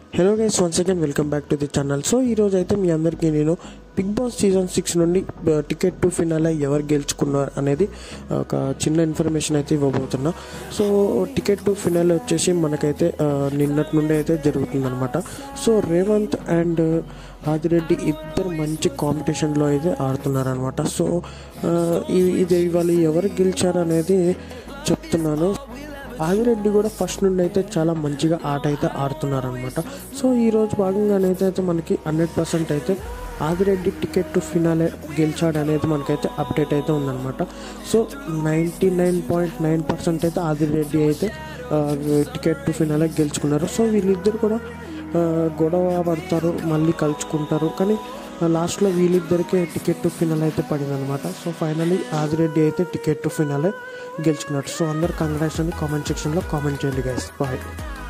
hello guys once again welcome back to the channel so ఈరోజు అయితే మీ అందరికీ నేను బిగ్ బాస్ సీజన్ సిక్స్ నుండి టికెట్ టు ఫినాలే ఎవరు గెలుచుకున్నారు అనేది ఒక చిన్న ఇన్ఫర్మేషన్ అయితే ఇవ్వబోతున్నా సో టికెట్ టు ఫినాలే వచ్చేసి మనకైతే ఆ, నిన్నటి నుండి అయితే జరుగుతుందన్నమాట సో రేవంత్ అండ్ ఆదిరెడ్డి ఇద్దరు మంచి కాంపిటీషన్లో అయితే ఆడుతున్నారనమాట సో ఆ, ఈ- ఇది ఇవాళ ఎవరు గెలిచారు అనేది చెప్తున్నాను ఆదిరెడ్డి కూడా ఫస్ట్ నుండి అయితే చాలా మంచిగా ఆట అయితే ఆడుతున్నారనమాట సో ఈ రోజు భాగంగానైతే అయితే మనకి హండ్రెడ్ పర్సెంట్ అయితే ఆదిరెడ్డి టికెట్ టు ఫినాలే గెలిచాడు అనేది మనకైతే అప్డేట్ అయితే ఉందన్నమాట so ninety nine point nine percent అయితే ఆదిరెడ్డి అయితే ఆ, టికెట్ టు ఫినాలే గెలుచుకున్నారు సో వీళ్ళిద్దరు కూడా ఆ, గొడవ పడతారు మళ్ళీ కలుసుకుంటారు కానీ లాస్ట్లో వీళ్ళిద్దరికే టికెట్ టు ఫినాల్ అయితే పడింది అనమాట సో ఫైనలీ ఆదిరెడ్డి అయితే టికెట్ టు ఫినాలే గెలుచుకున్నాడు సో అందరు కంగ్రాట్స్ అని కామెంట్ సెక్షన్లో కామెంట్ చేయండి గైస్ బాయ్